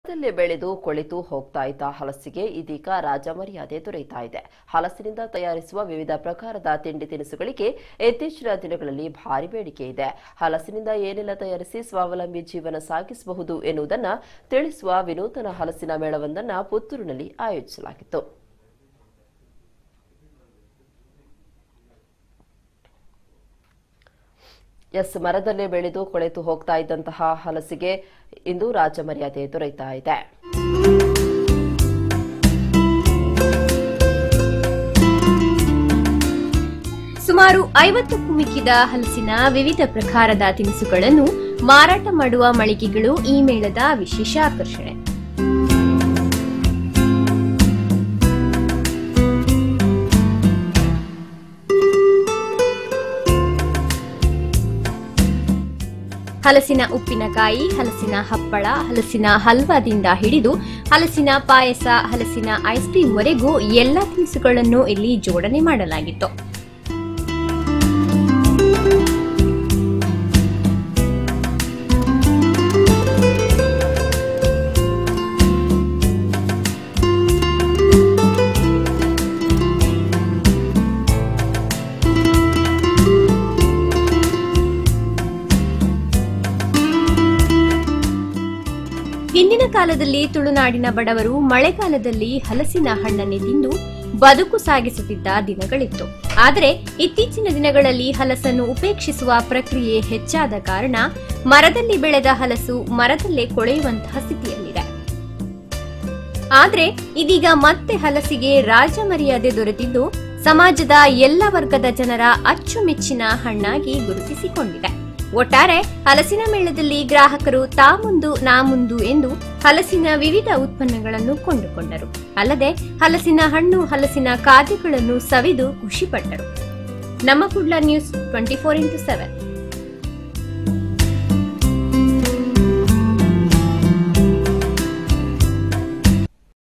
ದಲ್ಲಿ ಬೆಳೆದು ಕೊಳಿತು ಹೋಗ್ತಾ ಇದ್ದ ಹಲಸಿಗೆ ಇದೀಗ ರಾಜಮರ್ಯಾದೆ ದೊರೆಯುತ್ತಾ ಇದೆ ಹಲಸಿನಿಂದ ತಯಾರಿಸುವ ವಿವಿಧ ಪ್ರಕಾರದ ತಿಂಡಿ ತಿನಿಸುಗಳಿಗೆ ಇತ್ತೀಚಿನ ದಿನಗಳಲ್ಲಿ ಭಾರಿ ಬೇಡಿಕೆ ಇದೆ ಹಲಸಿನಿಂದ ಏನೆಲ್ಲ ತಯಾರಿಸಿ ಸ್ವಾವಲಂಬಿ ಜೀವನ ಸಾಗಿಸಬಹುದು ಎನ್ನುವುದನ್ನು ತಿಳಿಸುವ ವಿನೂತನ ಹಲಸಿನ ಮೇಳವೊಂದನ್ನು ಪುತ್ತೂರಿನಲ್ಲಿ ಆಯೋಜಿಸಲಾಗಿತ್ತು ಎಸ್ ಮರದಲ್ಲೇ ಬೆಳೆದು ಕೊಳೆತು ಹೋಗ್ತಾ ಇದ್ದಂತಹ ಹಲಸಿಗೆ ಇಂದು ರಾಜಮರ್ಯಾದೆ ದೊರೆಯುತ್ತಾ ಇದೆ ಸುಮಾರು ಐವತ್ತಕ್ಕೂ ಮಿಕ್ಕಿದ ಹಲಸಿನ ವಿವಿಧ ಪ್ರಕಾರದ ತಿನಿಸುಗಳನ್ನು ಮಾರಾಟ ಮಾಡುವ ಮಳಿಗೆಗಳು ಈ ಮೇಳದ ವಿಶೇಷ ಆಕರ್ಷಣೆ ಹಲಸಿನ ಉಪ್ಪಿನಕಾಯಿ ಹಲಸಿನ ಹಪ್ಪಳ ಹಲಸಿನ ಹಲ್ವಾದಿಂದ ಹಿಡಿದು ಹಲಸಿನ ಪಾಯಸ ಹಲಸಿನ ಐಸ್ ಕ್ರೀಮ್ವರೆಗೂ ಎಲ್ಲ ತಿನಿಸುಗಳನ್ನು ಇಲ್ಲಿ ಜೋಡಣೆ ಮಾಡಲಾಗಿತ್ತು ಹಿಂದಿನ ಕಾಲದಲ್ಲಿ ತುಳುನಾಡಿನ ಬಡವರು ಮಳೆಗಾಲದಲ್ಲಿ ಹಲಸಿನ ಹಣ್ಣನ್ನೇ ತಿಂದು ಬದುಕು ಸಾಗಿಸುತ್ತಿದ್ದ ದಿನಗಳಿತ್ತು ಆದರೆ ಇತ್ತೀಚಿನ ದಿನಗಳಲ್ಲಿ ಹಲಸನ್ನು ಉಪೇಕ್ಷಿಸುವ ಪ್ರಕ್ರಿಯೆ ಹೆಚ್ಚಾದ ಕಾರಣ ಮರದಲ್ಲಿ ಬೆಳೆದ ಹಲಸು ಮರದಲ್ಲೇ ಕೊಳೆಯುವಂತಹ ಸ್ಥಿತಿಯಲ್ಲಿದೆ ಆದ್ರೆ ಇದೀಗ ಮತ್ತೆ ಹಲಸಿಗೆ ರಾಜಮರ್ಯಾದೆ ದೊರೆತಿದ್ದು ಸಮಾಜದ ಎಲ್ಲ ವರ್ಗದ ಜನರ ಅಚ್ಚುಮೆಚ್ಚಿನ ಹಣ್ಣಾಗಿ ಗುರುತಿಸಿಕೊಂಡಿದೆ ಒಟ್ಟಾರೆ ಹಲಸಿನ ಮೇಳದಲ್ಲಿ ಗ್ರಾಹಕರು ತಾ ಮುಂದು ನಾ ಮುಂದು ಎಂದು ಹಲಸಿನ ವಿವಿಧ ಉತ್ಪನ್ನಗಳನ್ನು ಕೊಂಡುಕೊಂಡರು ಅಲ್ಲದೆ ಹಲಸಿನ ಹಣ್ಣು ಹಲಸಿನ ಖಾದ್ಯಗಳನ್ನು ಸವಿದು ಖುಷಿಪಟ್ಟರು ನಮ್ಮ Kudla news twenty four into seven